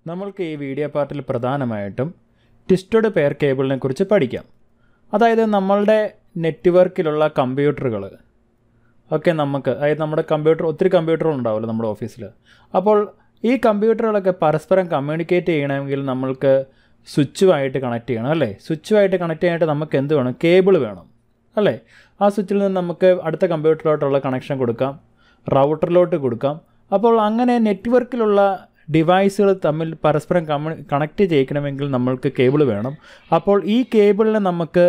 നമ്മൾക്ക് ഈ വീഡിയോ പാർട്ടിൽ പ്രധാനമായിട്ടും ട്വിസ്റ്റഡ് പെയർ കേബിളിനെ കുറിച്ച് പഠിക്കാം അതായത് നമ്മളുടെ നെറ്റ്വർക്കിലുള്ള കമ്പ്യൂട്ടറുകൾ ഒക്കെ നമുക്ക് അതായത് നമ്മുടെ കമ്പ്യൂട്ടർ ഒത്തിരി കമ്പ്യൂട്ടറുകൾ ഉണ്ടാവുമല്ലോ നമ്മുടെ ഓഫീസിൽ അപ്പോൾ ഈ കമ്പ്യൂട്ടറുകളൊക്കെ പരസ്പരം കമ്മ്യൂണിക്കേറ്റ് ചെയ്യണമെങ്കിൽ നമ്മൾക്ക് സ്വിച്ചുമായിട്ട് കണക്ട് ചെയ്യണം അല്ലേ സ്വിച്ചുമായിട്ട് കണക്ട് ചെയ്യാനായിട്ട് നമുക്ക് എന്ത് വേണം കേബിൾ വേണം അല്ലേ ആ സ്വിച്ചിൽ നിന്ന് നമുക്ക് അടുത്ത കമ്പ്യൂട്ടറിലോട്ടുള്ള കണക്ഷൻ കൊടുക്കാം റൗട്ടറിലോട്ട് കൊടുക്കാം അപ്പോൾ അങ്ങനെ നെറ്റ്വർക്കിലുള്ള ഡിവൈസുകൾ തമ്മിൽ പരസ്പരം കമ്മ്യൂ കണക്ട് ചെയ്യിക്കണമെങ്കിൽ നമ്മൾക്ക് കേബിൾ വേണം അപ്പോൾ ഈ കേബിളിനെ നമുക്ക്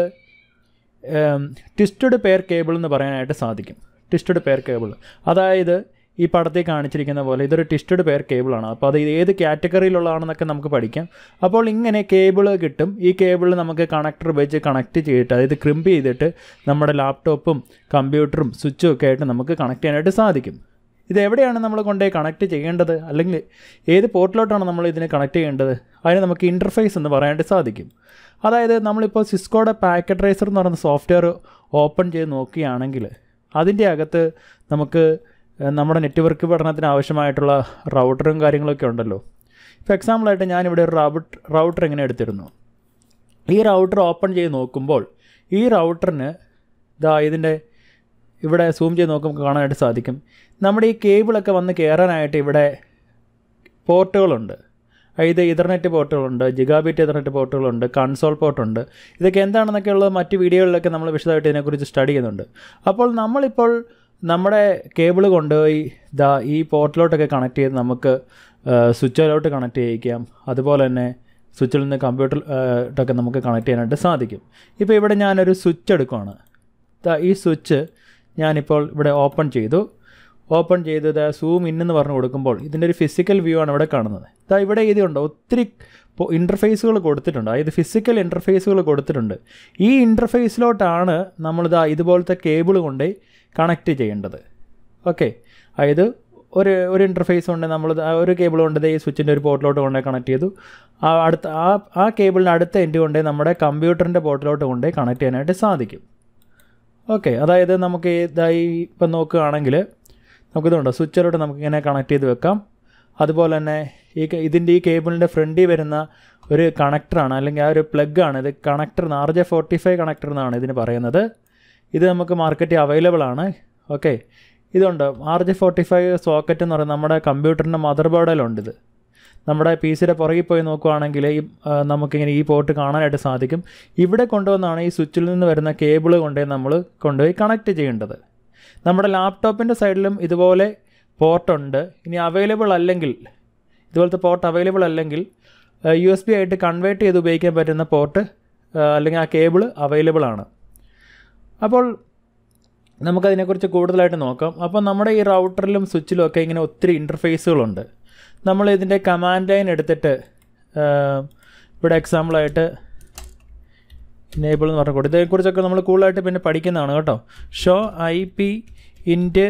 ട്വിസ്റ്റഡ് പെയർ കേബിൾ എന്ന് പറയാനായിട്ട് സാധിക്കും ട്വിസ്റ്റഡ് പെയർ കേബിൾ അതായത് ഈ പടത്തിൽ കാണിച്ചിരിക്കുന്ന പോലെ ഇതൊരു ട്വിസ്റ്റഡ് പെയർ കേബിളാണ് അപ്പോൾ അത് ഏത് കാറ്റഗറിയിലുള്ളതാണെന്നൊക്കെ നമുക്ക് പഠിക്കാം അപ്പോൾ ഇങ്ങനെ കേബിൾ കിട്ടും ഈ കേബിൾ നമുക്ക് കണക്ടർ വെച്ച് കണക്ട് ചെയ്തിട്ട് അതായത് ക്രിമ്പ് ചെയ്തിട്ട് നമ്മുടെ ലാപ്ടോപ്പും കമ്പ്യൂട്ടറും സ്വിച്ചും ഒക്കെ ആയിട്ട് നമുക്ക് കണക്ട് ചെയ്യാനായിട്ട് സാധിക്കും ഇത് എവിടെയാണ് നമ്മൾ കൊണ്ടുപോയി കണക്ട് ചെയ്യേണ്ടത് അല്ലെങ്കിൽ ഏത് പോർട്ടിലോട്ടാണ് നമ്മൾ ഇതിനെ കണക്ട് ചെയ്യേണ്ടത് അതിന് നമുക്ക് ഇൻ്റർഫേസ് എന്ന് പറയാനായിട്ട് സാധിക്കും അതായത് നമ്മളിപ്പോൾ സിസ്കോയുടെ പാക്കറ്റ് റൈസർ എന്ന് പറയുന്ന സോഫ്റ്റ്വെയർ ഓപ്പൺ ചെയ്ത് നോക്കുകയാണെങ്കിൽ അതിൻ്റെ അകത്ത് നമുക്ക് നമ്മുടെ നെറ്റ്വർക്ക് പഠനത്തിന് ആവശ്യമായിട്ടുള്ള റൗട്ടറും കാര്യങ്ങളൊക്കെ ഉണ്ടല്ലോ ഇപ്പോൾ എക്സാമ്പിളായിട്ട് ഞാനിവിടെ ഒരു റൗട്ട് റൗട്ടർ ഇങ്ങനെ എടുത്തിരുന്നു ഈ റൗട്ടർ ഓപ്പൺ ചെയ്ത് നോക്കുമ്പോൾ ഈ റൗട്ടറിന് ഇതാ ഇതിൻ്റെ ഇവിടെ സൂം ചെയ്ത് നോക്കുമ്പോൾ കാണാനായിട്ട് സാധിക്കും നമ്മുടെ ഈ കേബിളൊക്കെ വന്ന് കയറാനായിട്ട് ഇവിടെ പോർട്ടുകളുണ്ട് ഇത് ഇതർനെറ്റ് പോർട്ടുകളുണ്ട് ജിഗാബിറ്റ് ഇതർനെറ്റ് പോർട്ടുകളുണ്ട് കൺസോൾ പോർട്ടുണ്ട് ഇതൊക്കെ എന്താണെന്നൊക്കെ ഉള്ളത് മറ്റ് വീഡിയോകളിലൊക്കെ നമ്മൾ വിശദമായിട്ട് ഇതിനെക്കുറിച്ച് സ്റ്റഡി ചെയ്യുന്നുണ്ട് അപ്പോൾ നമ്മളിപ്പോൾ നമ്മുടെ കേബിൾ കൊണ്ടുപോയി ദാ ഈ പോർട്ടിലോട്ടൊക്കെ കണക്ട് ചെയ്ത് നമുക്ക് സ്വിച്ചിലോട്ട് കണക്ട് ചെയ്യിക്കാം അതുപോലെ തന്നെ സ്വിച്ചിൽ നിന്ന് കമ്പ്യൂട്ടറിലോട്ടൊക്കെ നമുക്ക് കണക്ട് ചെയ്യാനായിട്ട് സാധിക്കും ഇപ്പോൾ ഇവിടെ ഞാനൊരു സ്വിച്ച് എടുക്കുകയാണ് ഈ സ്വിച്ച് ഞാനിപ്പോൾ ഇവിടെ ഓപ്പൺ ചെയ്തു ഓപ്പൺ ചെയ്തത് സൂം ഇന്നെന്ന് പറഞ്ഞു കൊടുക്കുമ്പോൾ ഇതിൻ്റെ ഒരു ഫിസിക്കൽ വ്യൂ ആണ് ഇവിടെ കാണുന്നത് ഇതാ ഇവിടെ ഇതുണ്ട് ഒത്തിരി ഇൻ്റർഫേസുകൾ കൊടുത്തിട്ടുണ്ട് അതായത് ഫിസിക്കൽ ഇൻ്റർഫേസുകൾ കൊടുത്തിട്ടുണ്ട് ഈ ഇൻ്റർഫേസിലോട്ടാണ് നമ്മളിതാ ഇതുപോലത്തെ കേബിൾ കൊണ്ട് കണക്ട് ചെയ്യേണ്ടത് ഓക്കെ അതായത് ഒരു ഒരു ഇൻ്റർഫേസ് കൊണ്ട് നമ്മൾ ഒരു കേബിൾ കൊണ്ട് ഈ സ്വിച്ചിൻ്റെ ഒരു പോർട്ടിലോട്ട് കൊണ്ടേ കണക്ട് ചെയ്തു ആ അടുത്ത ആ ആ കേബിളിൻ്റെ അടുത്ത എൻഡ് കൊണ്ടേ നമ്മുടെ കമ്പ്യൂട്ടറിൻ്റെ പോർട്ടിലോട്ട് കൊണ്ടേ കണക്ട് ചെയ്യാനായിട്ട് സാധിക്കും ഓക്കെ അതായത് നമുക്ക് ഇതായി ഇപ്പം നോക്കുകയാണെങ്കിൽ നമുക്കിതുണ്ട് സ്വിച്ചിലോട്ട് നമുക്കിങ്ങനെ കണക്ട് ചെയ്ത് വെക്കാം അതുപോലെ തന്നെ ഈ ഇതിൻ്റെ ഈ കേബിളിൻ്റെ ഫ്രണ്ടിൽ വരുന്ന ഒരു കണക്ടറാണ് അല്ലെങ്കിൽ ആ ഒരു പ്ലഗാണ് ഇത് connector R J forty five connector എന്നാണ് ഇതിന് പറയുന്നത് ഇത് നമുക്ക് മാർക്കറ്റിൽ അവൈലബിൾ ആണ് ഓക്കെ ഇതുണ്ട് R J forty five socket എന്ന് പറയുന്നത് നമ്മുടെ കമ്പ്യൂട്ടറിൻ്റെ മദർ ബോർഡിലുണ്ട് ഇത് നമ്മുടെ പി സിയുടെ പുറകിൽ പോയി നോക്കുകയാണെങ്കിൽ ഈ നമുക്കിങ്ങനെ ഈ പോർട്ട് കാണാനായിട്ട് സാധിക്കും ഇവിടെ കൊണ്ടുവന്നാണ് ഈ സ്വിച്ചിൽ നിന്ന് വരുന്ന കേബിൾ കൊണ്ടുപോയി നമ്മൾ കൊണ്ടുപോയി കണക്ട് ചെയ്യേണ്ടത് നമ്മുടെ ലാപ്ടോപ്പിൻ്റെ സൈഡിലും ഇതുപോലെ പോർട്ടുണ്ട് ഇനി അവൈലബിൾ അല്ലെങ്കിൽ ഇതുപോലത്തെ പോർട്ട് അവൈലബിൾ അല്ലെങ്കിൽ യു എസ് ബി ആയിട്ട് കൺവേർട്ട് ചെയ്ത് ഉപയോഗിക്കാൻ പറ്റുന്ന പോർട്ട് അല്ലെങ്കിൽ ആ കേബിൾ അവൈലബിൾ ആണ് അപ്പോൾ നമുക്കതിനെക്കുറിച്ച് കൂടുതലായിട്ട് നോക്കാം അപ്പോൾ നമ്മുടെ ഈ റൗട്ടറിലും സ്വിച്ചിലും ഒക്കെ ഇങ്ങനെ ഒത്തിരി ഇൻ്റർഫേസുകളുണ്ട് നമ്മൾ ഇതിൻ്റെ കമാൻഡ് ലൈൻ എടുത്തിട്ട് ഇവിടെ എക്സാമ്പിളായിട്ട് ഇനേബിൾ എന്ന് പറഞ്ഞു കൊടുത്തു ഇതേക്കുറിച്ചൊക്കെ നമ്മൾ കൂടുതലായിട്ട് പിന്നെ പഠിക്കുന്നതാണ് കേട്ടോ show I P int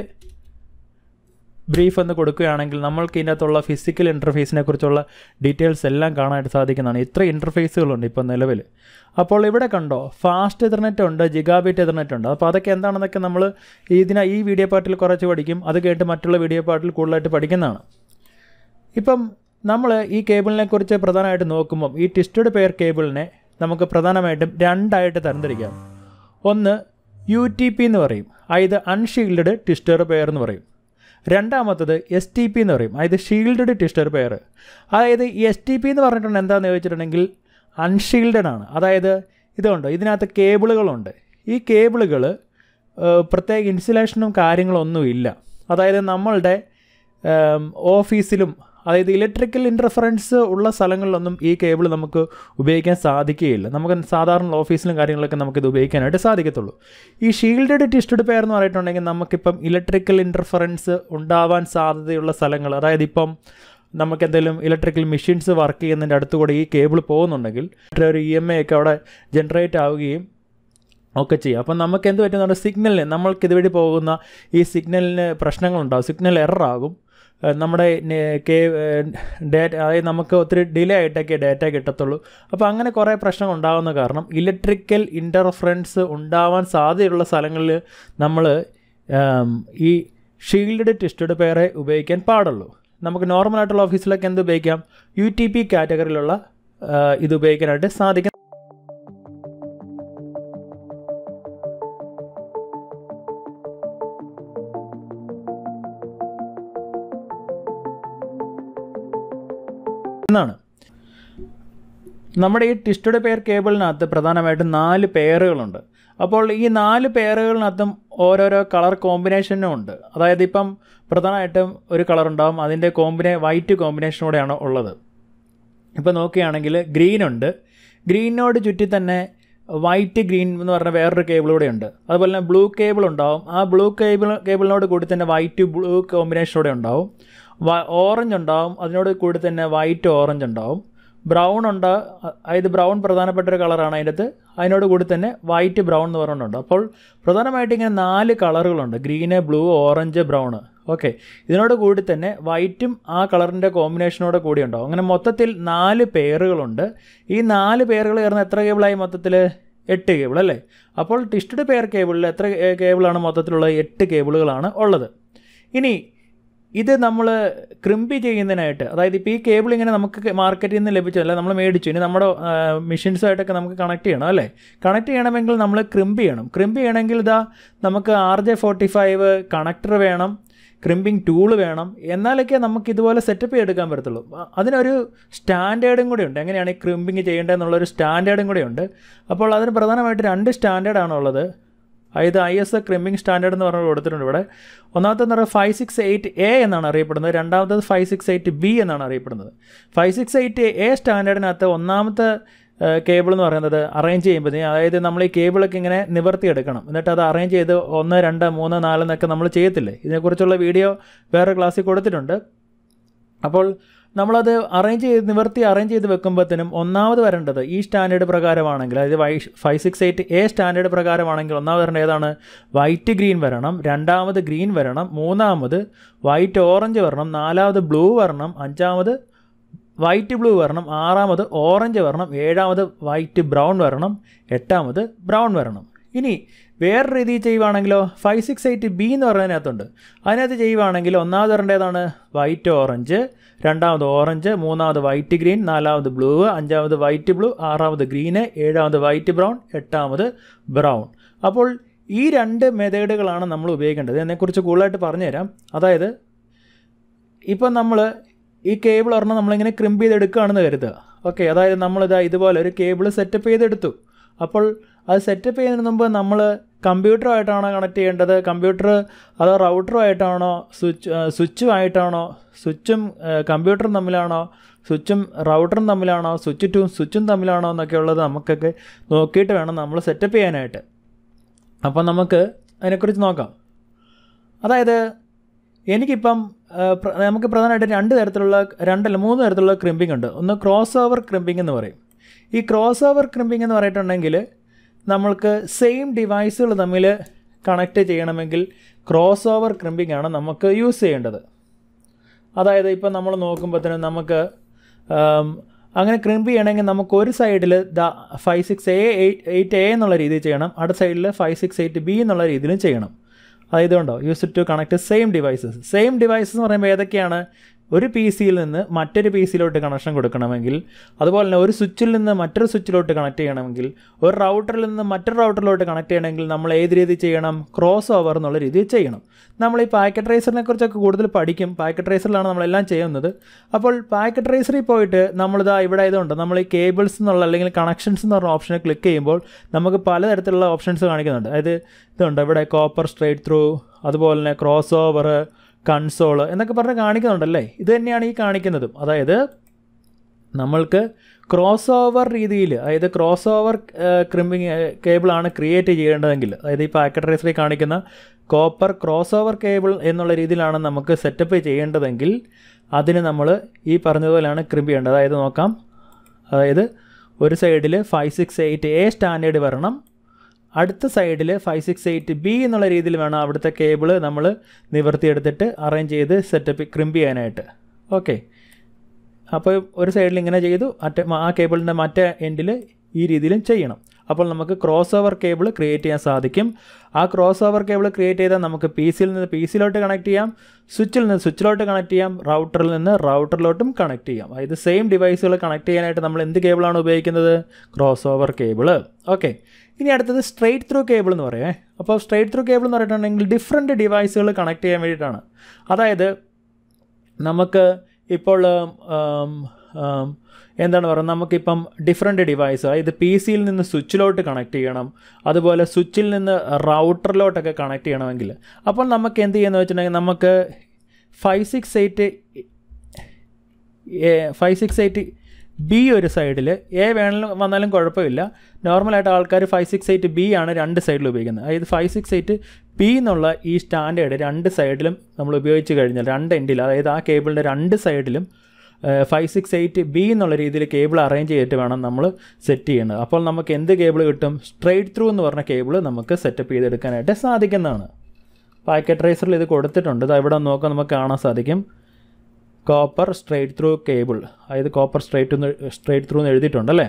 brief എന്ന് കൊടുക്കുകയാണെങ്കിൽ നമ്മൾക്ക് ഇതിനകത്തുള്ള ഫിസിക്കൽ ഇൻ്റർഫേസിനെ കുറിച്ചുള്ള ഡീറ്റെയിൽസ് എല്ലാം കാണാനായിട്ട് സാധിക്കുന്നതാണ് ഇത്ര ഇൻ്റർഫേസുകളുണ്ട് ഇപ്പോൾ നിലവിൽ അപ്പോൾ ഇവിടെ കണ്ടോ ഫാസ്റ്റ് എതർനെറ്റ് ഉണ്ട് ജിഗാബിറ്റ് എതർനെറ്റ് ഉണ്ട് അപ്പോൾ അതൊക്കെ എന്താണെന്നൊക്കെ നമ്മൾ ഇതിന ഈ വീഡിയോ പാർട്ടിൽ കുറച്ച് പഠിക്കും അത് കേട്ട് മറ്റുള്ള വീഡിയോ പാർട്ടിൽ കൂടുതലായിട്ട് പഠിക്കുന്നതാണ് ഇപ്പം നമ്മൾ ഈ കേബിളിനെ കുറിച്ച് പ്രധാനമായിട്ട് നോക്കുമ്പം ഈ ട്വിസ്റ്റഡ് പെയർ കേബിളിനെ നമുക്ക് പ്രധാനമായിട്ടും രണ്ടായിട്ട് തരംതിരിക്കാം ഒന്ന് യു ടി പി എന്ന് പറയും അതായത് അൺഷീൽഡ് ട്വിസ്റ്റർ പെയർ എന്ന് പറയും രണ്ടാമത്തത് എസ് ടി പി എന്ന് പറയും അതായത് ഷീൽഡഡ് ട്വിസ്റ്റർ പെയർ അതായത് ഈ എസ് ടി പി എന്ന് പറഞ്ഞിട്ടുണ്ട് എന്താണെന്ന് ചോദിച്ചിട്ടുണ്ടെങ്കിൽ അൺഷീൽഡഡ് ആണ് അതായത് ഇതുണ്ട് ഇതിനകത്ത് കേബിളുകളുണ്ട് ഈ കേബിളുകൾ പ്രത്യേക ഇൻസുലേഷനും കാര്യങ്ങളൊന്നും ഇല്ല അതായത് നമ്മളുടെ ഓഫീസിലും അതായത് ഇലക്ട്രിക്കൽ ഇൻ്റർഫറൻസ് ഉള്ള സ്ഥലങ്ങളിലൊന്നും ഈ കേബിൾ നമുക്ക് ഉപയോഗിക്കാൻ സാധിക്കുകയില്ല നമുക്ക് സാധാരണ ഓഫീസിലും കാര്യങ്ങളൊക്കെ നമുക്കിത് ഉപയോഗിക്കാനായിട്ട് സാധിക്കത്തുള്ളൂ ഈ ഷീൽഡഡ് ട്വിസ്റ്റഡ് പെയർ എന്ന് പറഞ്ഞിട്ടുണ്ടെങ്കിൽ നമുക്കിപ്പം ഇലക്ട്രിക്കൽ ഇൻ്റർഫറൻസ് ഉണ്ടാവാൻ സാധ്യതയുള്ള സ്ഥലങ്ങൾ അതായത് ഇപ്പം നമുക്ക് എന്തെങ്കിലും ഇലക്ട്രിക്കൽ മെഷീൻസ് വർക്ക് ചെയ്യുന്നതിൻ്റെ അടുത്ത് കൂടെ ഈ കേബിൾ പോകുന്നുണ്ടെങ്കിൽ ഒരു ഇ എം ഐ ഒക്കെ അവിടെ ജനറേറ്റ് ആവുകയും ഒക്കെ ചെയ്യും അപ്പം നമുക്ക് എന്ത് പറ്റുന്നുണ്ട് സിഗ്നലിന് നമ്മൾക്ക് ഇതുവഴി പോകുന്ന ഈ സിഗ്നലിന് പ്രശ്നങ്ങളുണ്ടാകും സിഗ്നൽ എററാകും നമ്മുടെ കേ ഡേറ്റ അതായത് നമുക്ക് ഒത്തിരി ഡിലേ ആയിട്ടൊക്കെ ഡേറ്റ കിട്ടത്തുള്ളൂ അപ്പോൾ അങ്ങനെ കുറേ പ്രശ്നങ്ങൾ ഉണ്ടാകുന്ന കാരണം ഇലക്ട്രിക്കൽ ഇൻ്റർഫറൻസ് ഉണ്ടാവാൻ സാധ്യതയുള്ള സ്ഥലങ്ങളിൽ നമ്മൾ ഈ ഷീൽഡ് ട്വിസ്റ്റഡ് പെയറെ ഉപയോഗിക്കാൻ പാടുള്ളൂ നമുക്ക് നോർമൽ ആയിട്ടുള്ള ഓഫീസിലൊക്കെ എന്ത് ഉപയോഗിക്കാം യു ടി പി കാറ്റഗറിയിലുള്ള ആ, ഇത് ഉപയോഗിക്കാനായിട്ട് സാധിക്കും എന്നാണ് നമ്മുടെ ഈ ട്വിസ്റ്റഡ് പെയർ കേബിളിനകത്ത് പ്രധാനമായിട്ടും നാല് പെയറുകളുണ്ട് അപ്പോൾ ഈ നാല് പെയറുകളിനകത്തും ഓരോരോ കളർ കോമ്പിനേഷനും ഉണ്ട് അതായത് ഇപ്പം പ്രധാനമായിട്ടും ഒരു കളർ ഉണ്ടാവും അതിൻ്റെ കോമ്പിനേ വൈറ്റ് കോമ്പിനേഷനോടെയാണ് ഉള്ളത് ഇപ്പോൾ നോക്കുകയാണെങ്കിൽ ഗ്രീൻ ഉണ്ട് ഗ്രീനോട് ചുറ്റി തന്നെ വൈറ്റ് ഗ്രീൻ എന്ന് പറഞ്ഞ വേറൊരു കേബിൾ കൂടെ ഉണ്ട് അതുപോലെ തന്നെ ബ്ലൂ കേബിൾ ഉണ്ടാവും ആ ബ്ലൂ കേബിൾ കേബിളിനോട് കൂടി തന്നെ വൈറ്റ് ബ്ലൂ കോമ്പിനേഷനോടെ ഉണ്ടാവും ഓറഞ്ച് ഉണ്ടാവും അതിനോട് കൂടി തന്നെ വൈറ്റ് ഓറഞ്ച് ഉണ്ടാവും ബ്രൗൺ ഉണ്ട് അതായത് ബ്രൗൺ പ്രധാനപ്പെട്ട ഒരു കളറാണ് അതിൻ്റെ അകത്ത് അതിനോട് കൂടി തന്നെ വൈറ്റ് ബ്രൗൺ എന്ന് പറഞ്ഞിട്ടുണ്ട് അപ്പോൾ പ്രധാനമായിട്ട് ഇങ്ങനെ നാല് കളറുകളുണ്ട് green blue orange brown okay ഇതിനോട് കൂടി തന്നെ വൈറ്റും ആ കളറിൻ്റെ കോമ്പിനേഷനോട് കൂടി ഉണ്ടാവും അങ്ങനെ മൊത്തത്തിൽ നാല് പെയറുകളുണ്ട് ഈ നാല് പെയറുകൾ ചേർന്ന് എത്ര കേബിളായി മൊത്തത്തിൽ എട്ട് കേബിൾ അല്ലേ അപ്പോൾ ടിസ്റ്റഡ് പെയർ കേബിളിൽ എത്ര കേബിളാണ് മൊത്തത്തിലുള്ളത് എട്ട് കേബിളുകളാണ് ഉള്ളത് ഇനി ഇത് നമ്മൾ ക്രിമ്പി ചെയ്യുന്നതിനായിട്ട് അതായത് ഇപ്പോൾ ഈ കേബിൾ ഇങ്ങനെ നമുക്ക് മാർക്കറ്റിൽ നിന്ന് ലഭിച്ചതല്ല നമ്മൾ മേടിച്ചു ഇനി നമ്മുടെ മെഷീൻസുമായിട്ടൊക്കെ നമുക്ക് കണക്ട് ചെയ്യണം അല്ലേ കണക്ട് ചെയ്യണമെങ്കിൽ നമ്മൾ ക്രിമ്പ് ചെയ്യണം ക്രിമ്പ് ചെയ്യണമെങ്കിൽ ഇതാ നമുക്ക് R J forty five connector വേണം ക്രിമ്പിംഗ് ടൂൾ വേണം എന്നാലൊക്കെ നമുക്ക് ഇതുപോലെ സെറ്റപ്പ് ചെയ്തെടുക്കാൻ പറ്റത്തുള്ളൂ അ- അതിനൊരു സ്റ്റാൻഡേർഡും കൂടെ ഉണ്ട് എങ്ങനെയാണ് ഈ ക്രിമ്പിങ് ചെയ്യേണ്ടതെന്നുള്ളൊരു സ്റ്റാൻഡേർഡും കൂടെ ഉണ്ട് അപ്പോൾ അതിന് പ്രധാനമായിട്ട് രണ്ട് സ്റ്റാൻഡേർഡാണ് ഉള്ളത് അതായത് I S A crimping standard എന്ന് പറഞ്ഞ് കൊടുത്തിട്ടുണ്ട് ഇവിടെ ഒന്നാമത്തെ എന്ന് പറയുന്നത് ഫൈവ് സിക്സ് എയ്റ്റ് എ എന്നാണ് അറിയപ്പെടുന്നത് രണ്ടാമത്തത് ഫൈവ് സിക്സ് എയ്റ്റ് ബി എന്നാണ് അറിയപ്പെടുന്നത് ഫൈവ് സിക്സ് എയ്റ്റ് എ സ്റ്റാൻഡേർഡിനകത്ത് ഒന്നാമത്തെ കേബിൾ എന്ന് പറയുന്നത് അറേഞ്ച് ചെയ്യുമ്പോഴത്തേക്കും അതായത് നമ്മൾ ഈ കേബിളൊക്കെ ഇങ്ങനെ നിവർത്തിയെടുക്കണം എന്നിട്ട് അത് അറേഞ്ച് ചെയ്ത് ഒന്ന് രണ്ട് മൂന്ന് നാല് എന്നൊക്കെ നമ്മൾ ചെയ്യത്തില്ലേ ഇതിനെക്കുറിച്ചുള്ള വീഡിയോ വേറെ ക്ലാസ്സിൽ കൊടുത്തിട്ടുണ്ട് അപ്പോൾ നമ്മളത് അറേഞ്ച് ചെയ്ത് നിവർത്തി അറേഞ്ച് ചെയ്ത് വെക്കുമ്പോഴത്തേനും ഒന്നാമത് വരേണ്ടത് ഈ സ്റ്റാൻഡേർഡ് പ്രകാരമാണെങ്കിൽ അതായത് Y five six eight A standard പ്രകാരമാണെങ്കിൽ ഒന്നാമത് വരേണ്ടത് ഏതാണ് വൈറ്റ് ഗ്രീൻ വരണം രണ്ടാമത് ഗ്രീൻ വരണം മൂന്നാമത് വൈറ്റ് ഓറഞ്ച് വരണം നാലാമത് ബ്ലൂ വരണം അഞ്ചാമത് വൈറ്റ് ബ്ലൂ വരണം ആറാമത് ഓറഞ്ച് വരണം ഏഴാമത് വൈറ്റ് ബ്രൗൺ വരണം എട്ടാമത് ബ്രൗൺ വരണം ഇനി വേറെ രീതിയിൽ ചെയ്യുവാണെങ്കിലോ ഫൈവ് സിക്സ് എയ്റ്റ് ബി എന്ന് പറയുന്നതിനകത്തുണ്ട് അതിനകത്ത് ചെയ്യുവാണെങ്കിൽ ഒന്നാമത് വരേണ്ടതാണ് വൈറ്റ് ഓറഞ്ച് രണ്ടാമത് ഓറഞ്ച് മൂന്നാമത് വൈറ്റ് ഗ്രീൻ നാലാമത് ബ്ലൂ അഞ്ചാമത് വൈറ്റ് ബ്ലൂ ആറാമത് ഗ്രീന് ഏഴാമത് വൈറ്റ് ബ്രൗൺ എട്ടാമത് ബ്രൗൺ അപ്പോൾ ഈ രണ്ട് മെത്തേഡുകളാണ് നമ്മൾ ഉപയോഗിക്കേണ്ടത് ഇതിനെക്കുറിച്ച് കൂടുതലായിട്ട് പറഞ്ഞുതരാം അതായത് ഇപ്പം നമ്മൾ ഈ കേബിൾ ഒരെണ്ണം നമ്മളിങ്ങനെ ക്രിമ്പ് ചെയ്തെടുക്കുകയാണെന്ന് കരുതുക ഓക്കെ അതായത് നമ്മളിതാ ഇതുപോലെ ഒരു കേബിൾ സെറ്റപ്പ് ചെയ്തെടുത്തു അപ്പോൾ അത് സെറ്റപ്പ് ചെയ്യുന്നതിന് മുമ്പ് നമ്മൾ കമ്പ്യൂട്ടറുമായിട്ടാണോ കണക്ട് ചെയ്യേണ്ടത് കമ്പ്യൂട്ടർ അതോ റൗട്ടറുമായിട്ടാണോ സ്വിച്ച് സ്വിച്ചുമായിട്ടാണോ സ്വിച്ചും കമ്പ്യൂട്ടറും തമ്മിലാണോ സ്വിച്ചും റൗട്ടറും തമ്മിലാണോ സ്വിച്ച് ടു സ്വിച്ചും തമ്മിലാണോ എന്നൊക്കെ ഉള്ളത് നമുക്കൊക്കെ നോക്കിയിട്ട് വേണം നമ്മൾ സെറ്റപ്പ് ചെയ്യാനായിട്ട് അപ്പം നമുക്ക് അതിനെക്കുറിച്ച് നോക്കാം അതായത് എനിക്കിപ്പം ആ, പ്ര- നമുക്ക് പ്രധാനമായിട്ട് രണ്ട് തരത്തിലുള്ള രണ്ടല്ല മൂന്ന് തരത്തിലുള്ള ക്രിമ്പിംഗ് ഉണ്ട് ഒന്ന് ക്രോസ് ഓവർ ക്രിമ്പിംഗ് എന്ന് പറയും ഈ ക്രോസ് ഓവർ ക്രിമ്പിംഗ് എന്ന് പറഞ്ഞിട്ടുണ്ടെങ്കിൽ നമ്മൾക്ക് സെയിം ഡിവൈസുകൾ തമ്മിൽ കണക്ട് ചെയ്യണമെങ്കിൽ ക്രോസ് ഓവർ ക്രിമ്പിംഗ് ആണ് നമുക്ക് യൂസ് ചെയ്യേണ്ടത് അതായത് ഇപ്പം നമ്മൾ നോക്കുമ്പോഴത്തേനും നമുക്ക് ആം, അങ്ങനെ ക്രിമ്പ് ചെയ്യണമെങ്കിൽ നമുക്ക് ഒരു സൈഡിൽ the five six A eight eight A എന്നുള്ള രീതിയിൽ ചെയ്യണം അടുത്ത സൈഡിൽ ഫൈവ് സിക്സ് എയ്റ്റ് ബി എന്നുള്ള രീതിയിലും ചെയ്യണം അതായത് ഉണ്ടോ use to connect same devices same devices എന്ന് പറയുമ്പോൾ ഏതൊക്കെയാണ് ഒരു പി സിയിൽ നിന്ന് മറ്റൊരു പി സിയിലോട്ട് കണക്ഷൻ കൊടുക്കണമെങ്കിൽ അതുപോലെ തന്നെ ഒരു സ്വിച്ചിൽ നിന്ന് മറ്റൊരു സ്വിച്ചിലോട്ട് കണക്ട് ചെയ്യണമെങ്കിൽ ഒരു റൗട്ടറിൽ നിന്ന് മറ്റൊരു റൗട്ടറിലോട്ട് കണക്ട് ചെയ്യണമെങ്കിൽ നമ്മൾ ഏത് രീതി ചെയ്യണം ക്രോസ് ഓവർ എന്നുള്ള രീതിയിൽ ചെയ്യണം നമ്മൾ ഈ പാക്കറ്റ് റൈസറിനെ കുറിച്ചൊക്കെ കൂടുതൽ പഠിക്കും പാക്കറ്റ് റൈസറിലാണ് നമ്മളെല്ലാം ചെയ്യുന്നത് അപ്പോൾ പാക്കറ്റ് റൈസറിൽ പോയിട്ട് നമ്മളിതാ ഇവിടെ ഇതുണ്ട് നമ്മൾ ഈ കേബിൾസ് എന്നുള്ള അല്ലെങ്കിൽ കണക്ഷൻസ് എന്ന് പറഞ്ഞ ഓപ്ഷനെ ക്ലിക്ക് ചെയ്യുമ്പോൾ നമുക്ക് പലതരത്തിലുള്ള ഓപ്ഷൻസ് കാണിക്കുന്നുണ്ട് അതായത് ഇതുണ്ട് ഇവിടെ കോപ്പർ സ്ട്രേറ്റ് ത്രൂ അതുപോലെ തന്നെ ക്രോസ് ഓവർ കൺസോൾ എന്നൊക്കെ പറഞ്ഞ് കാണിക്കുന്നുണ്ടല്ലേ ഇത് തന്നെയാണ് ഈ കാണിക്കുന്നതും അതായത് നമ്മൾക്ക് ക്രോസ് ഓവർ രീതിയിൽ അതായത് ക്രോസ് ഓവർ ക്രിമ്പിങ് കേബിളാണ് ക്രിയേറ്റ് ചെയ്യേണ്ടതെങ്കിൽ അതായത് ഈ പാക്കറ്റ് റേസറിൽ കാണിക്കുന്ന കോപ്പർ ക്രോസ് ഓവർ കേബിൾ എന്നുള്ള രീതിയിലാണ് നമുക്ക് സെറ്റപ്പ് ചെയ്യേണ്ടതെങ്കിൽ അതിന് നമ്മൾ ഈ പറഞ്ഞതുപോലെയാണ് ക്രിമ്പ് ചെയ്യേണ്ടത് അതായത് നോക്കാം അതായത് ഒരു സൈഡിൽ five six eight A standard വരണം അടുത്ത സൈഡിൽ ഫൈവ് സിക്സ് എയ്റ്റ് ബി എന്നുള്ള രീതിയിൽ വേണം അവിടുത്തെ കേബിൾ നമ്മൾ നിവർത്തിയെടുത്തിട്ട് അറേഞ്ച് ചെയ്ത് സെറ്റപ്പ് ക്രിമ്പ് ചെയ്യാനായിട്ട് ഓക്കെ അപ്പോൾ ഒരു സൈഡിൽ ഇങ്ങനെ ചെയ്തു മറ്റേ ആ കേബിളിൻ്റെ മറ്റേ എൻഡിൽ ഈ രീതിയിലും ചെയ്യണം അപ്പോൾ നമുക്ക് ക്രോസ് ഓവർ കേബിൾ ക്രിയേറ്റ് ചെയ്യാൻ സാധിക്കും ആ ക്രോസ് ഓവർ കേബിൾ ക്രിയേറ്റ് ചെയ്താൽ നമുക്ക് പി സിയിൽ നിന്ന് പി സിയിലോട്ട് കണക്ട് ചെയ്യാം സ്വിച്ചിൽ നിന്ന് സ്വിച്ചിലോട്ട് കണക്ട് ചെയ്യാം റൗട്ടറിൽ നിന്ന് റൗട്ടറിലോട്ടും കണക്ട് ചെയ്യാം അതായത് സെയിം ഡിവൈസുകൾ കണക്ട് ചെയ്യാനായിട്ട് നമ്മൾ എന്ത് കേബിളാണ് ഉപയോഗിക്കുന്നത് ക്രോസ് ഓവർ കേബിൾ ഓക്കെ ഇനി അടുത്തത് സ്ട്രെയിറ്റ് ത്രൂ കേബിൾ എന്ന് പറയുമേ അപ്പോൾ സ്ട്രെയിറ്റ് ത്രൂ കേബിൾ എന്ന് പറഞ്ഞിട്ടുണ്ടെങ്കിൽ ഡിഫറെൻറ്റ് ഡിവൈസുകൾ കണക്ട് ചെയ്യാൻ വേണ്ടിയിട്ടാണ് അതായത് നമുക്ക് ഇപ്പോൾ ഉം, ഉം, എന്താണ് പറയുക നമുക്കിപ്പം ഡിഫറെൻറ്റ് ഡിവൈസ് അതായത് പി സിയിൽ നിന്ന് സ്വിച്ചിലോട്ട് കണക്ട് ചെയ്യണം അതുപോലെ സ്വിച്ചിൽ നിന്ന് റൗട്ടറിലോട്ടൊക്കെ കണക്ട് ചെയ്യണമെങ്കിൽ അപ്പോൾ നമുക്ക് എന്ത് ചെയ്യുന്നത് വെച്ചിട്ടുണ്ടെങ്കിൽ നമുക്ക് five six eight five six eight B ഒരു സൈഡിൽ എ വേണമെങ്കിലും വന്നാലും കുഴപ്പമില്ല നോർമലായിട്ട് ആൾക്കാർ ഫൈവ് സിക്സ് എയ്റ്റ് ബി ആണ് രണ്ട് സൈഡിൽ ഉപയോഗിക്കുന്നത് അതായത് ഫൈവ് സിക്സ് എയ്റ്റ് പി എന്നുള്ള ഈ സ്റ്റാൻഡേർഡ് രണ്ട് സൈഡിലും നമ്മൾ ഉപയോഗിച്ച് കഴിഞ്ഞാൽ രണ്ട് എൻഡിൽ അതായത് ആ കേബിളിൻ്റെ രണ്ട് സൈഡിലും ഫൈവ് സിക്സ് എയ്റ്റ് ബി എന്നുള്ള രീതിയിൽ കേബിൾ അറേഞ്ച് ചെയ്തിട്ട് വേണം നമ്മൾ സെറ്റ് ചെയ്യേണ്ടത് അപ്പോൾ നമുക്ക് എന്ത് കേബിൾ കിട്ടും സ്ട്രെയിറ്റ് ത്രൂ എന്ന് പറഞ്ഞ കേബിൾ നമുക്ക് സെറ്റപ്പ് ചെയ്തെടുക്കാനായിട്ട് സാധിക്കുന്നതാണ് പാക്കറ്റ് റൈസറിൽ ഇത് കൊടുത്തിട്ടുണ്ട് ഇത് ഇവിടെ നോക്കാൻ നമുക്ക് കാണാൻ സാധിക്കും കോപ്പർ സ്ട്രെയിറ്റ് ത്രൂ കേബിൾ അതായത് കോപ്പർ സ്ട്രെയിറ്റ് സ്ട്രെയിറ്റ് ത്രൂ എന്ന് എഴുതിയിട്ടുണ്ട് അല്ലേ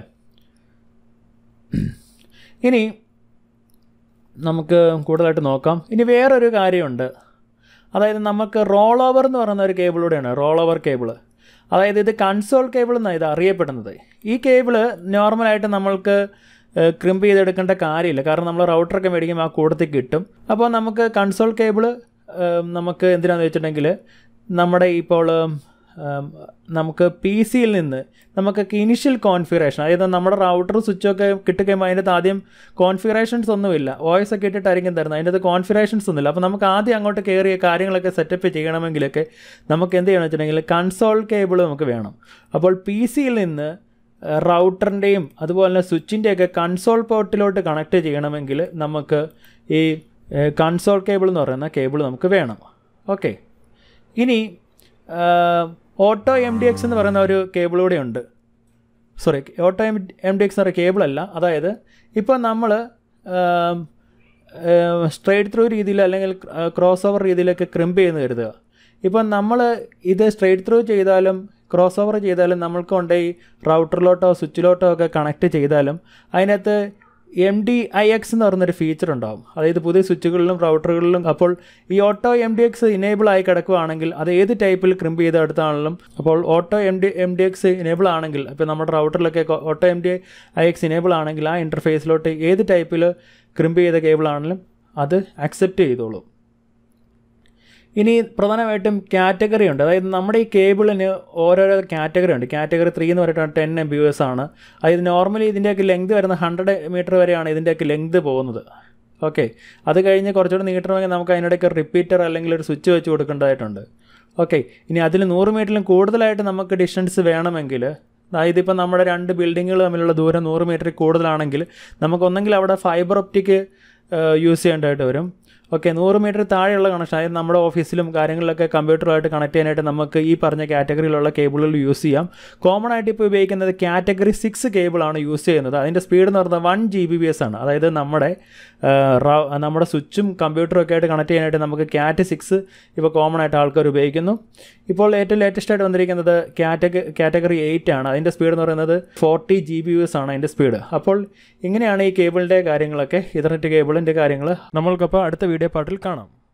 ഇനി നമുക്ക് കൂടുതലായിട്ട് നോക്കാം ഇനി വേറൊരു കാര്യമുണ്ട് അതായത് നമുക്ക് റോൾ ഓവർ എന്ന് പറയുന്ന ഒരു കേബിളൂടെയാണ് റോൾ ഓവർ കേബിൾ അതായത് ഇത് കൺസോൾ കേബിൾ എന്നാണ് ഇത് അറിയപ്പെടുന്നത് ഈ കേബിള് നോർമലായിട്ട് നമ്മൾക്ക് ക്രിമ്പ് ചെയ്തെടുക്കേണ്ട കാര്യമില്ല കാരണം നമ്മൾ റൗട്ടറൊക്കെ മേടിക്കുമ്പോൾ ആ കൂടത്തിൽ കിട്ടും അപ്പോൾ നമുക്ക് കൺസോൾ കേബിള് നമുക്ക് എന്തിനാന്ന് വെച്ചിട്ടുണ്ടെങ്കിൽ നമ്മുടെ ഇപ്പോൾ ഉം, നമുക്ക് പി സിയിൽ നിന്ന് നമുക്ക് ഇനിഷ്യൽ കോൺഫിഗറേഷൻ അതായത് നമ്മുടെ റൗട്ടർ സ്വിച്ചൊക്കെ കിട്ടിക്കഴിയുമ്പോൾ അതിൻ്റെ അകത്ത് ആദ്യം കോൺഫിഗറേഷൻസ് ഒന്നുമില്ല വോയിസ് ഒക്കെ ഇട്ടിട്ടായിരിക്കും തരുന്നത് അതിൻ്റെ അകത്ത് കോൺഫിഗറേഷൻസ് ഒന്നുമില്ല അപ്പോൾ നമുക്ക് ആദ്യം അങ്ങോട്ട് കയറിയ കാര്യങ്ങളൊക്കെ സെറ്റപ്പ് ചെയ്യണമെങ്കിലൊക്കെ നമുക്ക് എന്ത് ചെയ്യണമെന്ന് വെച്ചിട്ടുണ്ടെങ്കിൽ കൺസോൾ കേബിൾ നമുക്ക് വേണം അപ്പോൾ പി സിയിൽ നിന്ന് റൗട്ടറിൻ്റെയും അതുപോലെ തന്നെ സ്വിച്ചിൻ്റെയൊക്കെ കൺസോൾ പോർട്ടിലോട്ട് കണക്ട് ചെയ്യണമെങ്കിൽ നമുക്ക് ഈ കൺസോൾ കേബിൾ എന്ന് പറയുന്ന കേബിൾ നമുക്ക് വേണം ഓക്കെ ഇനി ഓട്ടോ എം ഡി എക്സ് എന്ന് പറയുന്ന ഒരു കേബിൾ കൂടെ ഉണ്ട് sorry auto M M D X എന്ന് പറയുന്ന കേബിളല്ല അതായത് ഇപ്പോൾ നമ്മൾ സ്ട്രെയിറ്റ് ത്രൂ രീതിയിൽ അല്ലെങ്കിൽ ക്രോസ് ഓവർ രീതിയിലൊക്കെ ക്രിമ്പ് ചെയ്യുന്ന കരുതുക ഇപ്പം നമ്മൾ ഇത് സ്ട്രെയിറ്റ് ത്രൂ ചെയ്താലും ക്രോസ് ഓവർ ചെയ്താലും നമ്മൾക്ക് കൊണ്ടുപോയി റൗട്ടറിലോട്ടോ സ്വിച്ചിലോട്ടോ ഒക്കെ കണക്ട് ചെയ്താലും അതിനകത്ത് എം ഡി ഐ എക്സ് എന്ന് പറയുന്നൊരു ഫീച്ചർ ഉണ്ടാവും അതായത് പുതിയ സ്വിച്ചുകളിലും റൗട്ടറുകളിലും അപ്പോൾ ഈ auto M D X enable ആയി കിടക്കുകയാണെങ്കിൽ അത് ഏത് ടൈപ്പിൽ ക്രിമ്പ് ചെയ്ത് എടുത്താണെങ്കിലും അപ്പോൾ auto M D M D X enable ആണെങ്കിൽ ഇപ്പോൾ നമ്മുടെ റൗട്ടറിലൊക്കെ auto M D I X enable ആണെങ്കിൽ ആ ഇൻ്റർഫേസിലോട്ട് ഏത് ടൈപ്പിൽ ക്രിമ്പ് ചെയ്ത കേബിൾ ആണെങ്കിലും അത് അക്സെപ്റ്റ് ചെയ്തോളും ഇനി പ്രധാനമായിട്ടും കാറ്റഗറി ഉണ്ട് അതായത് നമ്മുടെ ഈ കേബിളിന് ഓരോരോ കാറ്റഗറി ഉണ്ട് കാറ്റഗറി ത്രീ എന്ന് പറഞ്ഞിട്ട് ടെൻ എം ബി എസ് ആണ് അതായത് നോർമലി ഇതിൻ്റെയൊക്കെ ലെങ്ത് വരുന്ന ഹൺഡ്രഡ് മീറ്റർ വരെയാണ് ഇതിൻ്റെയൊക്കെ ലെങ്ത് പോകുന്നത് ഓക്കെ അത് കഴിഞ്ഞ് കുറച്ചുകൂടി നീട്ടണമെങ്കിൽ നമുക്ക് അതിനിടയ്ക്ക് റിപ്പീറ്റർ അല്ലെങ്കിൽ ഒരു സ്വിച്ച് വെച്ച് കൊടുക്കേണ്ടതായിട്ടുണ്ട് ഓക്കെ ഇനി അതിൽ നൂറ് മീറ്ററിലും കൂടുതലായിട്ട് നമുക്ക് ഡിസ്റ്റൻസ് വേണമെങ്കിൽ അതായത് ഇപ്പം നമ്മുടെ രണ്ട് ബിൽഡിങ്ങുകൾ തമ്മിലുള്ള ദൂരം നൂറ് മീറ്ററിൽ കൂടുതലാണെങ്കിൽ നമുക്കൊന്നെങ്കിൽ അവിടെ ഫൈബർ ഒപ്റ്റിക് യൂസ് ചെയ്യേണ്ടതായിട്ട് വരും ഓക്കെ നൂറ് മീറ്റർ താഴെയുള്ള കണക്ഷൻ അതായത് നമ്മുടെ ഓഫീസിലും കാര്യങ്ങളിലൊക്കെ കമ്പ്യൂട്ടറുമായിട്ട് കണക്ട് ചെയ്യാനായിട്ട് നമുക്ക് ഈ പറഞ്ഞ കാറ്റഗറിയിലുള്ള കേബിളുകൾ യൂസ് ചെയ്യാം കോമൺ ആയിട്ട് ഇപ്പോൾ ഉപയോഗിക്കുന്നത് കാറ്റഗറി സിക്സ് കേബിളാണ് യൂസ് ചെയ്യുന്നത് അതിൻ്റെ സ്പീഡ് എന്ന് പറയുന്നത് one G B B S ആണ് അതായത് നമ്മുടെ ആ, റ- നമ്മുടെ സ്വിച്ചും കമ്പ്യൂട്ടറും ഒക്കെ ആയിട്ട് കണക്ട് ചെയ്യാനായിട്ട് നമുക്ക് കാറ്റ് സിക്സ് ഇപ്പോൾ കോമൺ ആയിട്ട് ആൾക്കാർ ഉപയോഗിക്കുന്നു ഇപ്പോൾ ഏറ്റവും ലേറ്റസ്റ്റ് ആയിട്ട് വന്നിരിക്കുന്നത് കാറ്റഗ കാറ്റഗറി എയ്റ്റ് ആണ് അതിൻ്റെ സ്പീഡ് എന്ന് പറയുന്നത് ഫോർട്ടി ജി ബി എസ് ആണ് അതിൻ്റെ സ്പീഡ് അപ്പോൾ ഇങ്ങനെയാണ് ഈ കേബിളിൻ്റെ കാര്യങ്ങളൊക്കെ ഇതർനെറ്റ് കേബിളിൻ്റെ കാര്യങ്ങൾ നമ്മൾക്കപ്പോൾ അടുത്ത വീഡിയോ പാർട്ടിൽ കാണാം